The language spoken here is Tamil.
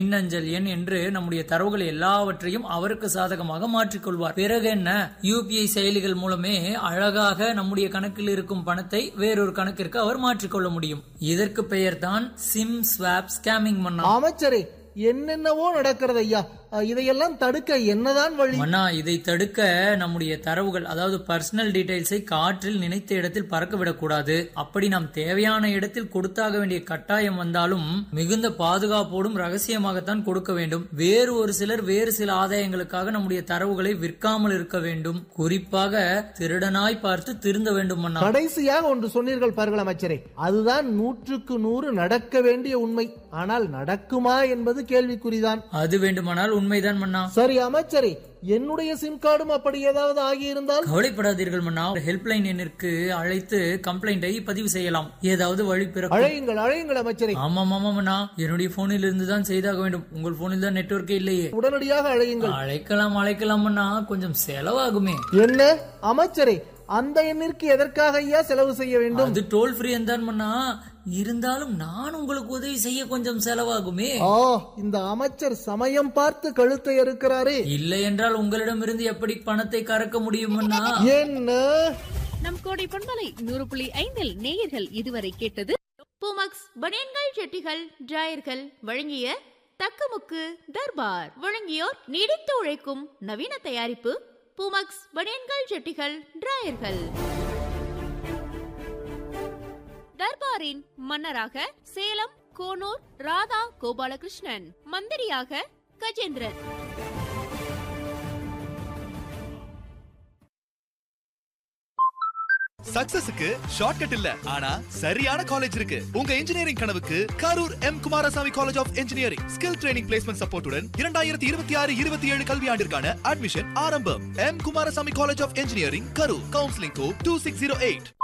மின்னஞ்சல் எண் என்று நம்முடைய தரவுகள் எல்லாவற்றையும் அவருக்கு சாதகமாக மாற்றிக்கொள்வார் பிறகு என்ன யூபிஐ செயலிகள் மூலமே அழகாக நம்முடைய கணக்கில் இருக்கும் பணத்தை வேறொரு கணக்கிற்கு அவர் மாற்றிக்கொள்ள முடியும் இதற்கு பெயர்தான் சிம் ஸ்வாப் ஸ்கேமிங் மன்னா அமைச்சரே என்னென்னவோ நடக்கிறது ஐயா அஹ், இதையெல்லாம் தடுக்க என்னதான் வழி மன்னா இதை தடுக்க நம்முடைய தரவுகள் அதாவது பர்சனல் டீடைல்ஸை காற்றில் நினைத்த இடத்தில் பறக்க விடக்கூடாது அப்படி நாம் தேவையான இடத்தில் கொடுத்தாக வேண்டிய கட்டாயம் வந்தாலும் மிகுந்த பாதுகாப்போடும் ரகசியமாகத்தான் கொடுக்க வேண்டும் வேறு ஒரு சிலர் வேறு சில ஆதாயங்களுக்காக நம்முடைய தரவுகளை விற்காமல் இருக்க வேண்டும் குறிப்பாக திருடனாய் பார்த்து திருந்த வேண்டும் மன்னா கடைசியாக ஒன்று சொன்னீர்கள் பாருங்கள் அமைச்சரே அதுதான் நூற்றுக்கு நூறு நடக்க வேண்டிய உண்மை ஆனால் நடக்குமா என்பது கேள்விக்குறிதான் அது வேண்டுமானால் உண்மைதான் மன்னா சரி அமைச்சரே என்னுடைய சிம் கார்டும் அப்படி ஏதாவது ஆகியிருந்தால் கவலைப்படாதீர்கள் மன்னா ஹெல்ப்லைன் எண்ணிற்கு அழைத்து கம்ப்ளைண்டை பதிவு செய்யலாம் ஏதாவது வழி பிறக்கும் அழையுங்கள் அழையுங்கள் அமைச்சரே ஆமாம் ஆமாம்ண்ணா என்னுடைய போனில் இருந்து தான் செய்தாக வேண்டும் உங்கள் போனில் தான் நெட்வொர்க்கே இல்லையே உடனடியாக அழையுங்கள் அழைக்கலாம் அழைக்கலாம்னா கொஞ்சம் செலவாகுமே என்ன அமைச்சரே அந்த எண்ணிற்கு எதற்காக ஐயா செலவு செய்ய வேண்டும் அது டோல் ஃப்ரீ தான் மண்ணா இருந்தாலும் நான் உங்களுக்கு உதவி செய்ய கொஞ்சம் செலவாகுமே ஆ இந்த அமைச்சர் சமயம் பார்த்து கழுத்தை இருக்கிறாரே இல்லை என்றால் உங்களிடமிருந்து எப்படி பணத்தை கறக்க முடியுமண்ணா என்ன நம் கோடை பண்பலை நூறு புள்ளி ஐந்தில் நேயர்கள் இதுவரை கேட்டது பூமக்ஸ் பனியன்கள் செட்டிகள் டிராயர்கள் வழங்கிய தக்கமுக்கு தர்பார் வழங்கியோர் நீடித்து உழைக்கும் நவீன தயாரிப்பு பூமக்ஸ் பனியன்கள் செட்டிகள் டிராயர்கள் தர்பாரின் மன்னராக சேலம் கோனூர் ராதா கோபாலகிருஷ்ணன் மந்திரியாக கஜேந்திரன் சக்சஸுக்கு ஷார்ட்கட் இல்ல ஆனா சரியான காலேஜ் இருக்கு உங்க இன்ஜினியரிங் கனவுக்கு Karur M Kumarasamy college of engineering skill training placement சப்போர்ட்டுடன் இரண்டாயிரத்தி இருபத்தி ஆறு இருபத்தி ஏழு கல்வியாண்டிற்கான அட்மிஷன் ஆரம்பம் M Kumarasamy college of engineering Karur counselling code two six zero eight